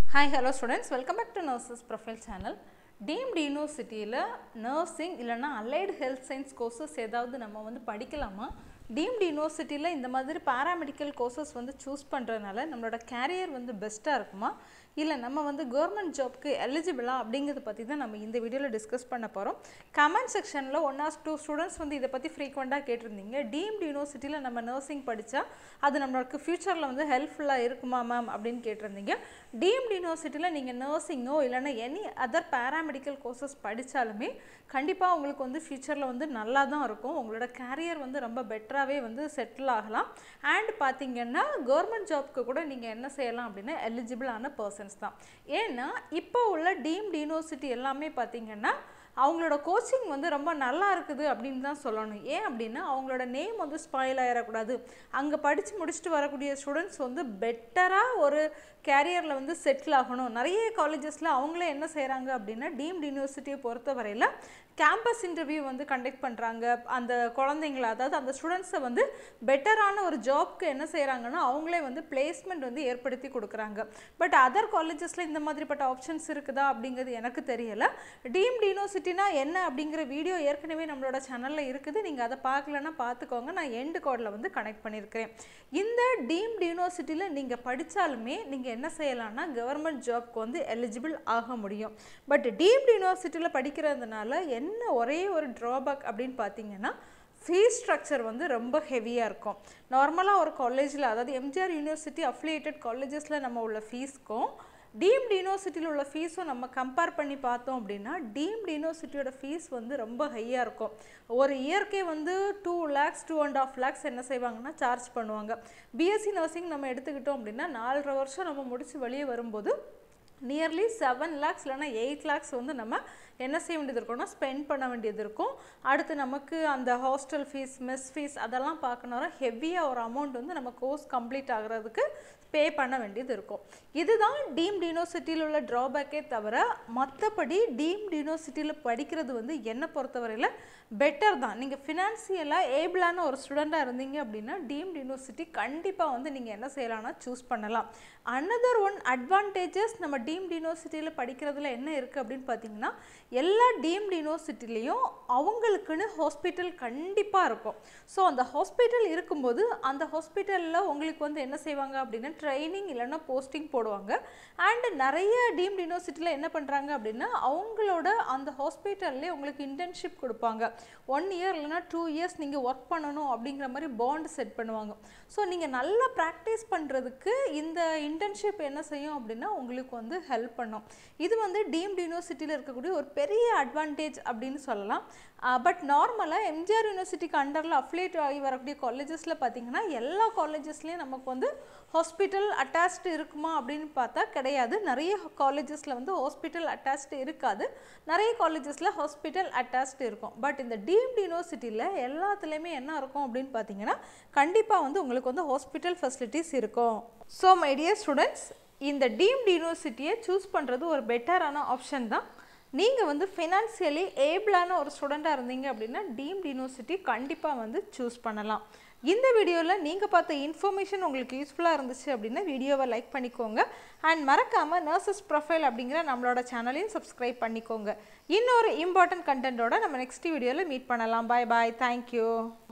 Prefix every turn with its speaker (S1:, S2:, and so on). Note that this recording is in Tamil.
S1: hi hello students welcome back to nurses profile channel deemed யூனிவர்சிட்டியில் நர்சிங் இல்லைன்னா அலைடு ஹெல்த் சயின்ஸ் கோர்சஸ் ஏதாவது நம்ம வந்து படிக்கலாமா டீம்டு யூனிவர்சிட்டியில் இந்த மாதிரி பாராமெடிக்கல் கோர்சஸ் வந்து சூஸ் பண்ணுறதுனால நம்மளோட கேரியர் வந்து பெஸ்ட்டாக இருக்குமா இல்லை நம்ம வந்து கவர்மெண்ட் ஜாப்க்கு எலிஜிபிளா அப்படிங்கிறத பற்றி தான் நம்ம இந்த வீடியோவில் டிஸ்கஸ் பண்ண போகிறோம் கமெண்ட் செக்ஷனில் ஒன் ஆர் டூ ஸ்டூடெண்ட்ஸ் வந்து இதை பற்றி ஃப்ரீக்வெண்ட்டாக கேட்டிருந்தீங்க டீம்டு யூனிவர்சிட்டியில் நம்ம நர்சிங் படித்தா அது நம்மளுக்கு ஃப்யூச்சரில் வந்து ஹெல்ப்ஃபுல்லாக இருக்குமா மேம் அப்படின்னு கேட்டிருந்தீங்க டீம்டு யூனிவர்சிட்டியில் நீங்கள் நர்சிங்கோ இல்லைன்னா எனி அதர் பேராமெடிக்கல் கோர்சஸ் படித்தாலுமே கண்டிப்பாக உங்களுக்கு வந்து ஃப்யூச்சரில் வந்து நல்லா தான் இருக்கும் உங்களோட கேரியர் வந்து ரொம்ப பெட்டராகவே வந்து செட்டில் ஆகலாம் அண்ட் பார்த்தீங்கன்னா கவர்மெண்ட் ஜாப்க்கு கூட நீங்கள் என்ன செய்யலாம் அப்படின்னா எலிஜிபிளான பர்சன்ஸ் தான் ஏன்னா இப்போ உள்ள டீம்டு யூனிவர்சிட்டி எல்லாமே பார்த்தீங்கன்னா அவங்களோட கோச்சிங் வந்து ரொம்ப நல்லா இருக்குது அப்படின்னு தான் சொல்லணும் ஏன் அப்படின்னா அவங்களோட நேம் வந்து ஸ்பாயில் ஆகிடக்கூடாது அங்கே படித்து முடிச்சுட்டு வரக்கூடிய ஸ்டூடெண்ட்ஸ் வந்து பெட்டராக ஒரு கேரியரில் வந்து செட்டில் ஆகணும் நிறைய காலேஜஸில் அவங்களே என்ன செய்கிறாங்க அப்படின்னா டீம்டு யூனிவர்சிட்டியை பொறுத்த வரையில் கேம்பஸ் இன்டர்வியூ வந்து கண்டக்ட் பண்ணுறாங்க அந்த குழந்தைங்கள அதாவது அந்த ஸ்டூடெண்ட்ஸை வந்து பெட்டரான ஒரு ஜாப்க்கு என்ன செய்கிறாங்கன்னா அவங்களே வந்து பிளேஸ்மெண்ட் வந்து ஏற்படுத்தி கொடுக்குறாங்க பட் அதர் காலேஜஸில் இந்த மாதிரிப்பட்ட ஆப்ஷன்ஸ் இருக்குதா அப்படிங்கிறது எனக்கு தெரியலை டீம்டு யூனிவர்சிட்டினா என்ன அப்படிங்கிற வீடியோ ஏற்கனவே நம்மளோட சேனலில் இருக்குது நீங்கள் அதை பார்க்கலன்னா பார்த்துக்கோங்க நான் எண்டு கோடில் வந்து கனெக்ட் பண்ணியிருக்கிறேன் இந்த டீம்டு யூனிவர்சிட்டியில் நீங்கள் படித்தாலுமே நீங்கள் என்ன செய்யலாம்னா கவர்மெண்ட் ஜாப்க்கு வந்து எலிஜிபிள் ஆக முடியும் பட் டீம்டு யூனிவர்சிட்டியில் படிக்கிறதுனால என்ன ஒரே ஒரு ட்ராபேக் அப்படின்னு பார்த்தீங்கன்னா ஃபீஸ் ஸ்ட்ரக்சர் வந்து ரொம்ப ஹெவியாக இருக்கும் நார்மலாக ஒரு காலேஜில் அதாவது எம்ஜிஆர் யூனிவர்சிட்டி அஃபிலியேட்டட் காலேஜஸில் நம்ம உள்ள ஃபீஸ்க்கும் டீம்டு யூனிவர்சிட்டியில் உள்ள ஃபீஸும் நம்ம கம்பேர் பண்ணி பார்த்தோம் அப்படின்னா டீம்டு யூனிவர்சிட்டியோட ஃபீஸ் வந்து ரொம்ப ஹையாக இருக்கும் ஒரு இயர்க்கே வந்து two lakhs two and half lakhs என்ன செய்வாங்கன்னா சார்ஜ் பண்ணுவாங்க பிஎஸ்சி நர்சிங் நம்ம எடுத்துக்கிட்டோம் அப்படின்னா நாலரை வருஷம் நம்ம முடித்து வெளியே வரும்போது நியர்லி செவன் லேக்ஸ் இல்லைனா எயிட் லேக்ஸ் வந்து நம்ம என்ன செய்ய வேண்டியது இருக்கும்னா ஸ்பெண்ட் பண்ண வேண்டியது இருக்கும் அடுத்து நமக்கு அந்த ஹாஸ்டல் ஃபீஸ் மெஸ் ஃபீஸ் அதெல்லாம் பார்க்கணுன்னா ஹெவியாக ஒரு அமௌண்ட் வந்து நம்ம கோர்ஸ் கம்ப்ளீட் ஆகிறதுக்கு பே பண்ண வேண்டியது இருக்கும் இதுதான் டீம்டு யூனிவர்சிட்டியில் உள்ள ட்ராபேக்கே தவிர மற்றபடி டீம்டு யூனிவர்சிட்டியில் படிக்கிறது வந்து என்னை பொறுத்தவரையில் பெட்டர் தான் நீங்கள் ஃபினான்சியலாக ஏபிளான ஒரு ஸ்டூடெண்ட்டாக இருந்தீங்க அப்படின்னா டீம்டு யூனிவர்சிட்டி கண்டிப்பாக வந்து நீங்கள் என்ன செய்யலாம்னா சூஸ் பண்ணலாம் அனதர் ஒன் அட்வான்டேஜஸ் நம்ம டீம்டு யூனிவர்சிட்டியில் படிக்கிறதுல என்ன இருக்குது அப்படின்னு பார்த்தீங்கன்னா எல்லா டீம்டு யூனிவர்சிட்டிலையும் அவங்களுக்குன்னு ஹாஸ்பிட்டல் கண்டிப்பாக இருக்கும் ஸோ அந்த ஹாஸ்பிட்டல் இருக்கும்போது அந்த ஹாஸ்பிட்டலில் உங்களுக்கு வந்து என்ன செய்வாங்க அப்படின்னா ட்ரைனிங் இல்லைன்னா போஸ்டிங் போடுவாங்க அண்ட் நிறைய டீம்டு யூனிவர்சிட்டியில் என்ன பண்ணுறாங்க அப்படின்னா அவங்களோட அந்த ஹாஸ்பிட்டல்லே உங்களுக்கு இன்டர்ன்ஷிப் கொடுப்பாங்க ஒன் இயர் இல்லைனா டூ இயர்ஸ் நீங்கள் ஒர்க் பண்ணணும் அப்படிங்கிற மாதிரி பாண்ட் செட் பண்ணுவாங்க ஸோ நீங்கள் நல்லா ப்ராக்டிஸ் பண்ணுறதுக்கு இந்த இன்டர்ன்ஷிப் என்ன செய்யும் அப்படின்னா உங்களுக்கு வந்து ஹெல்ப் பண்ணும் இது வந்து டீம்டு யூனிவர்சிட்டியில் இருக்கக்கூடிய ஒரு பெரிய அட்வான்டேஜ் அப்படின்னு சொல்லலாம் பட் நார்மலாக எம்ஜிஆர் யூனிவர்சிட்டிக்கு அண்டரில் அஃபிலியேட் ஆகி வரக்கூடிய காலேஜஸில் பார்த்தீங்கன்னா எல்லா காலேஜஸ்லேயும் நமக்கு வந்து ஹாஸ்பிட்டல் அட்டாச்டு இருக்குமா அப்படின்னு பார்த்தா கிடையாது நிறைய காலேஜஸில் வந்து ஹாஸ்பிட்டல் அட்டாச்டு இருக்காது நிறைய காலேஜஸில் ஹாஸ்பிட்டல் அட்டாச்டு இருக்கும் பட் இந்த டீம்டு யூனிவர்சிட்டியில் எல்லாத்துலேயுமே என்ன இருக்கும் அப்படின்னு பார்த்தீங்கன்னா கண்டிப்பாக வந்து உங்களுக்கு வந்து ஹாஸ்பிட்டல் ஃபெசிலிட்டிஸ் இருக்கும் ஸோ மை டியர் ஸ்டூடெண்ட்ஸ் இந்த டீம்டு யூனிவர்சிட்டியை சூஸ் பண்ணுறது ஒரு பெட்டரான ஆப்ஷன் தான் நீங்கள் வந்து ஃபினான்சியலி ஏபிளான ஒரு ஸ்டூடெண்ட்டாக இருந்தீங்க அப்படின்னா டீம்டு யூனிவர்சிட்டி கண்டிப்பாக வந்து சூஸ் பண்ணலாம் இந்த வீடியோவில் நீங்கள் பார்த்த இன்ஃபர்மேஷன் உங்களுக்கு யூஸ்ஃபுல்லாக இருந்துச்சு அப்படின்னா வீடியோவை லைக் பண்ணிக்கோங்க அண்ட் மறக்காமல் நர்சஸ் ப்ரொஃபைல் அப்படிங்கிற நம்மளோட சேனலையும் சப்ஸ்கிரைப் பண்ணிக்கோங்க இன்னொரு இம்பார்ட்டன்ட் கண்டென்ட்டோட நம்ம நெக்ஸ்ட் வீடியோவில் மீட் பண்ணலாம் பாய் பாய் தேங்க்யூ